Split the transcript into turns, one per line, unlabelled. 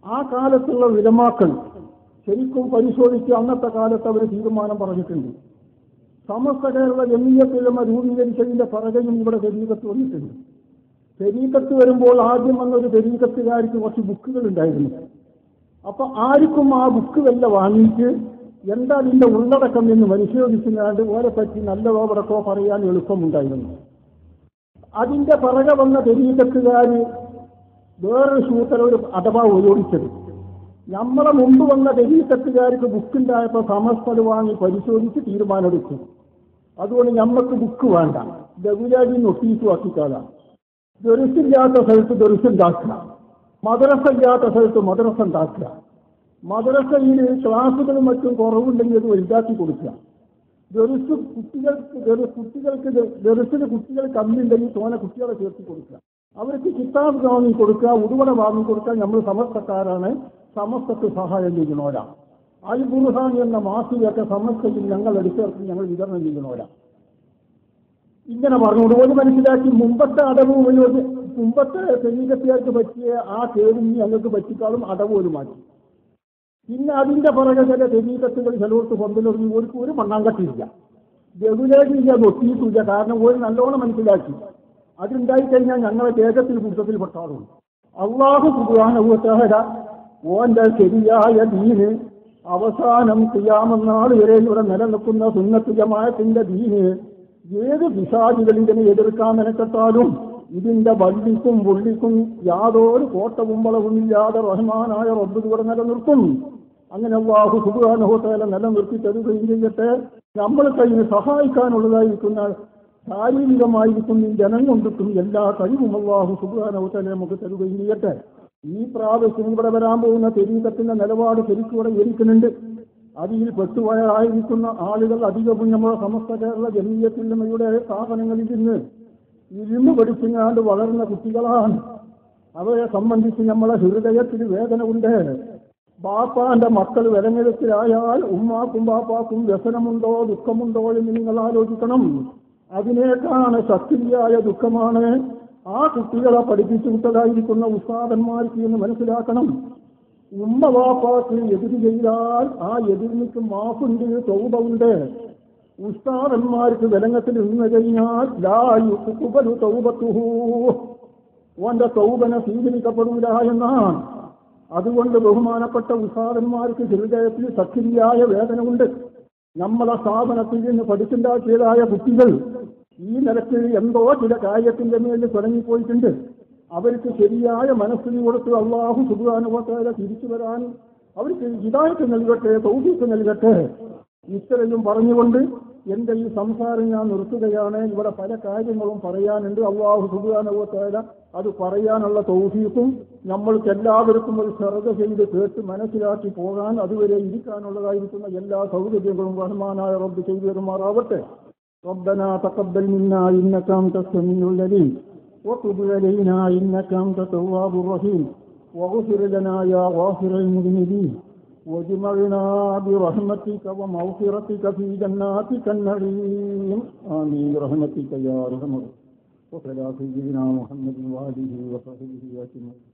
ആ കാലത്തുള്ള വിലമാക്കൾ ശരിക്കും പരിശോധിച്ച് അന്നത്തെ കാലത്ത് അവർ തീരുമാനം പറഞ്ഞിട്ടുണ്ട് സമസ്ത കേരള ജമീയത്തിലും രൂപീകരിച്ചതിന്റെ പറകയും ഇവിടെ തെരീക്കത്ത് വന്നിട്ടുണ്ട് തെരീക്കത്ത് വരുമ്പോൾ ആദ്യം വന്നൊരു തെരീക്കത്തുകാർക്ക് കുറച്ച് ബുക്കുകൾ ഉണ്ടായിരുന്നു അപ്പൊ ആർക്കും ആ ബുക്ക് വല്ല വാങ്ങിയിട്ട് എന്താ അതിന്റെ ഉള്ളടക്കം എന്ന് പരിശോധിച്ചുകൊണ്ട് ഓരെ പറ്റി നല്ലതോ വടക്കോ പറയാൻ എളുപ്പമുണ്ടായിരുന്നു അതിന്റെ പിറകെ വന്ന തെരീക്കത്തുകാര് വേറൊരു സൂത്ര ഒരു അഥവാ ഉപയോഗിച്ചത് നമ്മളെ മുമ്പ് വന്ന തെരീക്കത്തുകാർക്ക് ബുക്കുണ്ടായപ്പോൾ സമസ്തത് വാങ്ങി പരിശോധിച്ച് തീരുമാനമെടുക്കും അതുകൊണ്ട് നമ്മക്ക് ബുക്ക് വേണ്ട ബഹുരാജി നൊട്ടീസ് ആക്കിക്കാളാം ദൊരിസില്ലാത്ത സ്ഥലത്ത് ദൊരിസുണ്ടാക്കുക മദ്രസ ഇല്ലാത്ത സ്ഥലത്ത് മദ്രസ ഉണ്ടാക്കുക മദ്രസയിൽ ക്ലാസ്സുകളും മറ്റും കുറവുണ്ടെങ്കിൽ അത് വലുതാക്കി കൊടുക്കുക ദൊരിസ് കുട്ടികൾക്ക് ദൊരി- കുട്ടികൾക്ക് ദൊരിസിന് കുട്ടികൾ കമ്മിയുണ്ടെങ്കിൽ തോനെ കുട്ടികളെ ചേർത്ത് കൊടുക്കുക അവർക്ക് കിതാബ് വാങ്ങി കൊടുക്കുക ഉടുവട വാങ്ങി കൊടുക്കുക നമ്മൾ സമസ്തക്കാരാണ് സമസ്തക്ക് സഹായം ചെയ്യുന്നവരാ അൽ ബുർഹാൻ എന്ന മാസികയൊക്കെ സമസ്തയിൽ ഞങ്ങൾ എടുത്തേർത്ത് ഞങ്ങൾ വിതരണം ചെയ്യുന്നവരാ ഇങ്ങനെ പറഞ്ഞുകൊണ്ട് ഒരു മനസ്സിലാക്കി മുമ്പത്തെ അടവ് ഒരു മുമ്പത്തെ സൈനികത്തുകാർക്ക് പറ്റിയ ആ കേടും ഞങ്ങൾക്ക് പറ്റിക്കാളും അടവ് ഒരു മാറ്റി പിന്നെ അതിന്റെ പുറകെ ചില തെരീക്കത്തുകൾ ചിലവർക്ക് പന്തിലൊരുങ്ങി ഒരു ഒരു മണ്ണാങ്കട്ടില്ല ബഹുലേഖില്ല ഒത്തിയിട്ടില്ല കാരണം ഒരു നല്ലോണം മനസ്സിലാക്കി അതുണ്ടായി കഴിഞ്ഞാൽ ഞങ്ങളെ വേഗത്തിൽ കൂട്ടത്തിൽ പെട്ടാറുണ്ട് അള്ളാഹു സുഖാനുഭവത്താര ഓന്റെ ശരിയായ ദീന് അവസാനം ചെയ്യാമെന്നാൾ വരെ ഇവിടെ നിലനിൽക്കുന്ന സുന്നത്ത് ജമാഅത്തിന്റെ ദീന് ഏത് പിശാചുകളിതിനെ എതിർക്കാൻ മെനക്കെട്ടാലും ഇതിന്റെ വള്ളിക്കും പുള്ളിക്കും യാതൊരു കോട്ടവും വളവുമില്ലാതെ റഹ്മാനായ റബ്ബ് ഇവിടെ നിലനിർത്തും അങ്ങനെ അള്ളാഹു സുഖാനുഭവത്തേല നിലനിർത്തി തരുകയും ചെയ്യട്ടെ നമ്മൾ കയ്യിൽ സഹായിക്കാനുള്ളതായിരിക്കുന്ന ശാരീരികമായിരിക്കും ഈ ജനം കൊണ്ടിട്ടും എല്ലാ കഴിവും അള്ളാഹു സുഖാനുഭവത്തേല നമുക്ക് തരുകയും ചെയ്യട്ടെ ഈ പ്രാവശ്യം ഇവിടെ വരാൻ പോകുന്ന തെരീക്കത്തിന്റെ നിലപാട് ശരിക്കും ഇവിടെ വിവരിക്കുന്നുണ്ട് അതിൽ പെട്ടുപോയായിരിക്കുന്ന ആളുകൾ അധികവും നമ്മുടെ സമസ്ത കേരള ജനീയത്തിന്മയുടെ സ്ഥാപനങ്ങളിൽ നിന്ന് ഇരുന്ന് പഠിച്ചിങ്ങാണ്ട് വളർന്ന കുട്ടികളാണ് അവരെ സംബന്ധിച്ച് നമ്മളെ ഹൃദയത്തിൽ വേദന ഉണ്ട് ബാപ്പാന്റെ മക്കൾ വിലങ്ങെഴുത്തിലായാൽ ഉമ്മാക്കും ബാപ്പാക്കും വ്യസനമുണ്ടോ ദുഃഖമുണ്ടോ എന്ന് നിങ്ങൾ ആലോചിക്കണം അതിനേക്കാണ് ശക്തിയായ ദുഃഖമാണ് ആ കുട്ടികളെ പഠിപ്പിച്ചു വിട്ടതായിരിക്കുന്ന ഉസ്താദന്മാർക്ക് എന്ന് മനസ്സിലാക്കണം ഉമ്മ വാപ്പാക്ക് എതിര് ചെയ്താൽ ആ എതിർനിക്ക് മാഫുണ്ട് തൗബ ഉണ്ട് ഉസ്താദന്മാർക്ക് വിലങ്ങത്തിൽ നിന്ന് കഴിഞ്ഞാൽ ലാ യുഖ്ബലു തൗബത്തുഹു ഓന്റെ തൗബനെ സ്വീകരിക്കപ്പെടൂല എന്നാണ് അതുകൊണ്ട് ബഹുമാനപ്പെട്ട ഉസ്താദന്മാർക്ക് ഹൃദയത്തിൽ സക്രിയായ വേദനയുണ്ട് നമ്മളെ സ്ഥാപനത്തിൽ നിന്ന് പഠിച്ചുണ്ടാക്കിയതായ കുട്ടികൾ ഈ നിലക്ക് എന്തോ ചില കാര്യത്തിന്റെ മേലിൽ തുടങ്ങിപ്പോയിട്ടുണ്ട് അവർക്ക് ശരിയായ മനസ്സിന് കൊടുത്ത് അള്ളാഹു സുഖാനുഭവത്തേരെ തിരിച്ചു വരാൻ അവർക്ക് ഹിതായത്ത് നൽകട്ടെ തൗഫീക്ക് നൽകട്ടെ ഇത്രയും പറഞ്ഞുകൊണ്ട് എന്റെ ഈ സംസാരം ഞാൻ നിർത്തുകയാണ് ഇവിടെ പല കാര്യങ്ങളും പറയാനുണ്ട് അള്ളാഹു സുഖാനുഭവത്തേല അത് പറയാനുള്ള തൗഫീക്കും നമ്മൾക്ക് എല്ലാവർക്കും ഒരു ശ്രദ്ധ ചെയ്ത് കേട്ട് മനസ്സിലാക്കി പോകാൻ അതുവരെ ഇരിക്കാനുള്ളതായിരിക്കുന്ന എല്ലാ സൗകര്യങ്ങളും റഹ്മാനായ റബ്ബ് ചെയ്തു തരുമാറാവട്ടെ ربنا تقبل منا إنك أنت السميع العليم وتب علينا إنك أنت التواب الرحيم واغفر لنا يا غافر المذنبين واجمعنا برحمتك ومغفرتك في جناتك النعيم آمين برحمتك يا أرحم الراحمين وصلى سيدنا محمد وآله وصحبه أجمعين